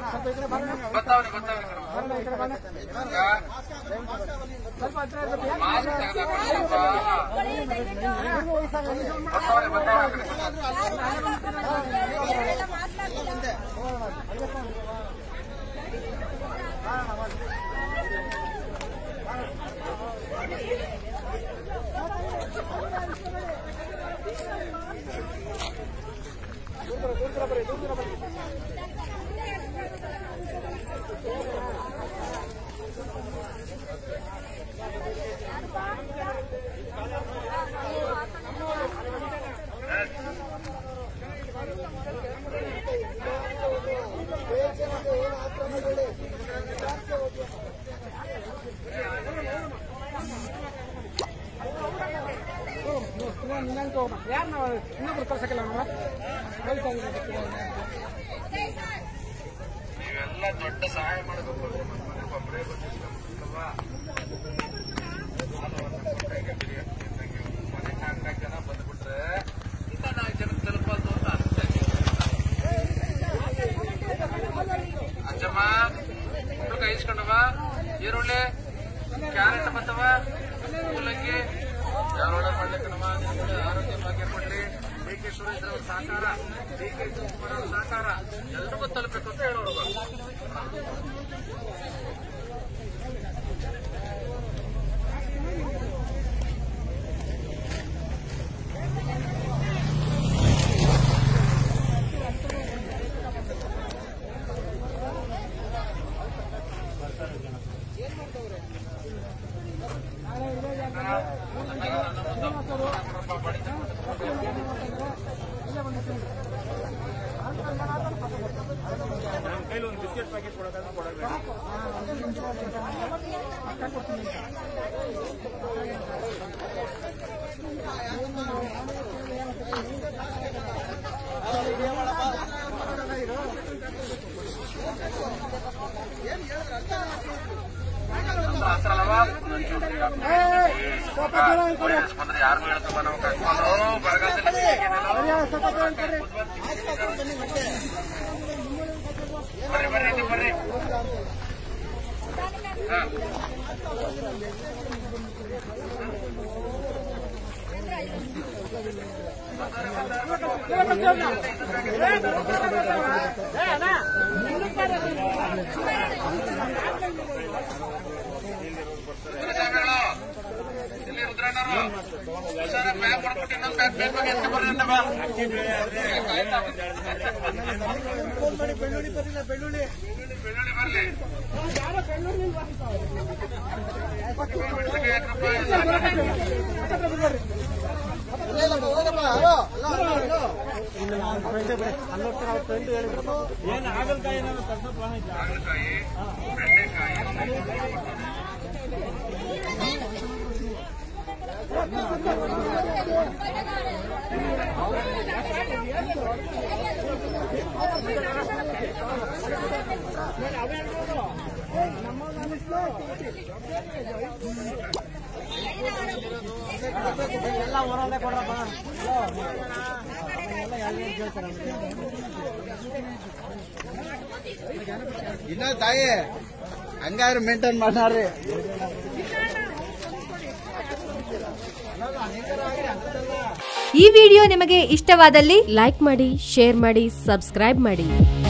ಬರ್ತಾವ್ರೆ ಬರ್ತಾವ್ರೆ mask ತೆಗೆದಾಕೊಳ್ಳಪ್ಪ ಬರ್ತಾವ್ರೆ ಬರ್ತಾವ್ರೆ ನೀವೆಲ್ಲ ದೊಡ್ಡ ಸಹಾಯ ಮಾಡಬೇಕು ಒಬ್ಬರೇ ಬಂದಿದ್ದಲ್ವಾ ನಾನು ಒಂದು ಕೈಗೆ ಬಿರಿಯಾನಿ ತಿಂದಂಗೆ ಮನೆ ನಾಲ್ಕು ಜನ ಬಂದ್ಬಿಟ್ರೆ ಇಂಥ ನಾಲ್ಕು ಜನ ತಲುಪಲ್ದು ಅಂತ ಅನಿಸ್ತಾ ಅಂಜಮ್ಮ ಇಬ್ರು ಕೈ ಇಸ್ಕೊಂಡವ ಈರುಳ್ಳಿ ಕ್ಯಾರೆಟ್ ಬಂದವ ಮೂಲಂಗಿ ಯಾರೋಡ ಮಾಡ್ಲಿಕ್ಕನವ ಆರೋಗ್ಯ ಭಾಗ್ಯ ಕೊಡ್ಲಿ ಡಿ ಕೆ ಸುರೇಶ್ ಅವರ ಸಹಕಾರ ಡಿ ಕೆ ಶಿವಕುಮಾರ್ ಅವರ ಸಹಕಾರ ಎಲ್ರಿಗೂ ತಲುಪಬೇಕು ಅಂತ ಹೇಳೋಣ ಬಂದ್ರೆ ಯಾರಿಗೂ ಹೇಳ್ತಪ್ಪ ನಾವು ಕಟ್ಕೊಂಡು ಬರಗಾಲದಲ್ಲಿ ಬರ್ರಿ ಬರ್ರಿ ಇಲ್ಲಿ ಬರ್ರಿ ಹಾ ರುದ್ರಸ್ವಾಮಿಗಳು ಇಲ್ಲಿ ರುದ್ರಣ್ಣರು ಹುಷಾರ ಬ್ಯಾಗ್ ಕೊಟ್ಬಿಟ್ಟು ಇನ್ನೊಂದು ಬ್ಯಾಗ್ ಬೇಗ ಬೇಗ ಎತ್ಕೊಂಡ್ ಬರ್ರಿ ಅಂತ ಬಾ. ಬೆಳ್ಳುಳ್ಳಿ ಬರ್ಲಿ ಮೆಣಸಿನ್ಕಾಯಿ ಹಾಕ್ರಪ್ಪ. ಹಾಗಲಕಾಯಿ ಬೆಂಡೆಕಾಯಿ ಇನ್ನ ತಾಯಿ ಹಂಗಾದ್ರೆ ಮೇಂಟೈನ್ ಮಾಡ್ರಿ ಈ ವಿಡಿಯೋ ನಿಮಗೆ ಇಷ್ಟವಾದಲ್ಲಿ ಲೈಕ್ ಮಾಡಿ ಶೇರ್ ಮಾಡಿ ಸಬ್ಸ್ಕ್ರೈಬ್ ಮಾಡಿ